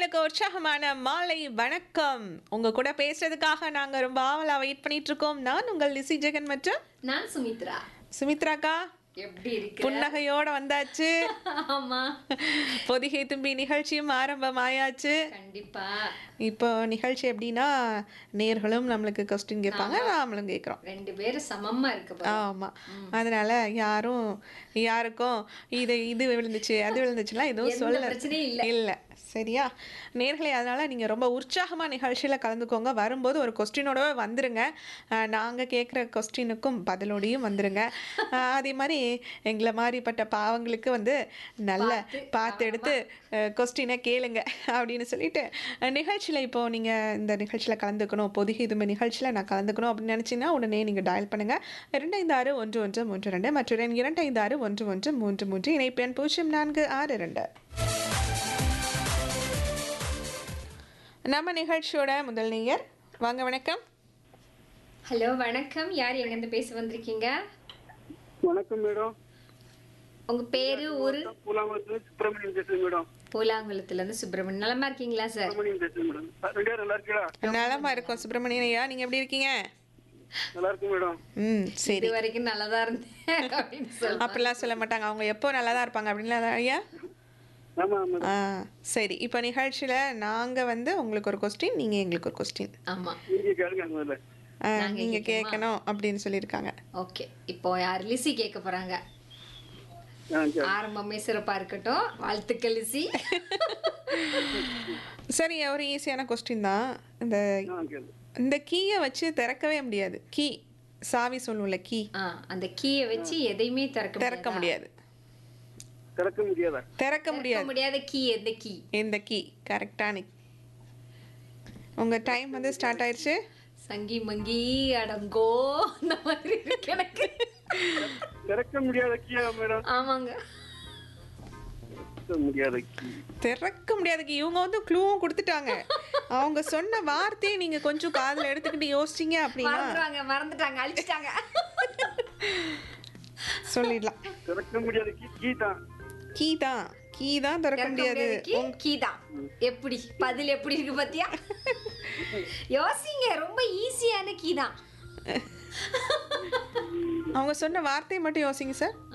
நேர்களுக்கு உற்சாகமான மாலை வணக்கம் உங்க கூட பேசுறதுக்காக நாங்க ரொம்ப ஆவலா வெயிட் பண்ணிட்டு இருக்கோம் நான் உங்கள் லிசி ஜெகன் மற்றும் நான் சுமித்ரா சுமித்ராக்கா எப்படி இருக்கு புன்னகையோட வந்தாச்சு ஆமா பொதிகை தும்பி நிகழ்ச்சியும் ஆரம்பமாயாச்சு கண்டிப்பா இப்போ நிகழ்ச்சி எப்படின்னா நேர்களும் நம்மளுக்கு கொஸ்டின் கேட்பாங்க நாமளும் கேட்குறோம் ரெண்டு பேரும் சமமா இருக்கு பாரு. ஆமா அதனால யாரும் யாருக்கும் இது இது விழுந்துச்சு அது விழுந்துச்சுலாம் எதுவும் எந்த சொல்ல பிரச்சனையும் இல்ல. இல்ல சரியா நேர்களே அதனால நீங்க ரொம்ப உற்சாகமா நிகழ்ச்சியில கலந்துக்கோங்க வரும்போது ஒரு கொஸ்டினோட வந்துருங்க அஹ், நாங்க கேட்குற கொஸ்டினுக்கும் பதிலோடையும் வந்துருங்க அஹ், அதே மாதிரி எங்களை மாதிரிப்பட்ட பாவங்களுக்கு வந்து நல்ல பார்த்து எடுத்து கொஸ்டினை கேளுங்க அப்படின்னு சொல்லிட்டு அஹ், நிகழ்ச்சியில இப்போ நீங்க இந்த நிகழ்ச்சியில கலந்துக்கணும் பொதுகை இதுமே நிகழ்ச்சியில நான் கலந்துக்கணும் அப்படின்னு நினைச்சீங்கன்னா உடனே நீங்க டயல் பண்ணுங்க இரண்டு ஐந்து ஆறு ஒன்று ஒன்று மூன்று ரெண்டு மற்றும் எண் இரண்டு ஐந்து ஆறு ஒன்று ஒன்று மூன்று மூன்று இணைப்பு எண் பூஜ்ஜியம் நான்கு ஆறு ரெண்டு நம்ம நிகழ்ச்சியோட முதல் நேயர் வாங்க வணக்கம் ஹலோ வணக்கம் யார் எங்க இருந்து பேச வந்திருக்கீங்க வணக்கம் மேடம் உங்க பேரு ஊரு பூலாங்குளத்துல சுப்பிரமணியம் பேசுறேன் மேடம் பூலாங்குளத்துல இருந்து சுப்பிரமணியன் நலமா இருக்கீங்களா சார் சுப்பிரமணியம் பேசுறேன் மேடம் ரெண்டு பேரும் நல்லா இருக்கீங்களா நலமா இருக்கோம் சுப்பிரமணியன் ஐயா நீங்க எப்படி இருக்கீங்க நல்லா இருக்கும் மேடம் ம் சரி இது வரைக்கும் நல்லதா இருந்தேன் அப்படின்னு சொல்ல அப்படிலாம் சொல்ல மாட்டாங்க அவங்க எப்போ நல்லா தான் இருப்பாங்க அப்படின்லாம் ஐயா ஆமா மேடம் ஆ சரி இப்போ நிகழ்ச்சியில் நாங்கள் வந்து உங்களுக்கு ஒரு கொஸ்டின் நீங்கள் எங்களுக்கு ஒரு கொஸ்டின் ஆமா நீங்க கேளுங்க முதல்ல நீங்கள் கேட்கணும் அப்படின்னு சொல்லியிருக்காங்க ஓகே இப்போ யார் லிசி கேட்க போறாங்க ஆ சரி ஆரம்பமே சிறப்பா இருக்கட்டும் வாழ்த்துக்கள் லிசி சரி ஒரு ஈஸியான கொஸ்டின் தான் இந்த ஆ கேளு இந்த கீயை வச்சு திறக்கவே முடியாது கீ சாவி சொல்லுவோம்ல கீ ஆ அந்த கீயை வச்சு எதையுமே திறக்க திறக்க முடியாது திறக்க முடியாதா திறக்க முடியாது திறக்க முடியாத கீ எந்த கீ இந்த கீ கரெக்டான உங்கள் டைம் வந்து ஸ்டார்ட் ஆயிடுச்சு சங்கி மங்கி அடங்கோ அந்த மாதிரி இருக்கு எனக்கு திறக்க முடியாத கீயா மேடம் ஆமாங்க திறக்க முடியாத கீ திறக்க முடியாது கீ இவங்க வந்து க்ளூவும் கொடுத்துட்டாங்க அவங்க சொன்ன வார்த்தையை நீங்கள் கொஞ்சம் காதில் எடுத்துக்கிட்டு யோசிச்சிங்க அப்படின்னா மறந்துடுவாங்க மறந்துட்டாங்க அழிச்சிட்டாங்க சொல்லிடலாம் திறக்க முடியாத கீ கீ தான் கீ தான் கீ தான் திறக்க திறக்க முடியாது முடியாத கீ கீ தான் எப்படி பதில் எப்படி இருக்கு பாத்தியா யோசிங்க ரொம்ப ஈஸியான கீ தான் அவங்க சொன்ன வார்த்தையை மட்டும் யோசிங்க சார்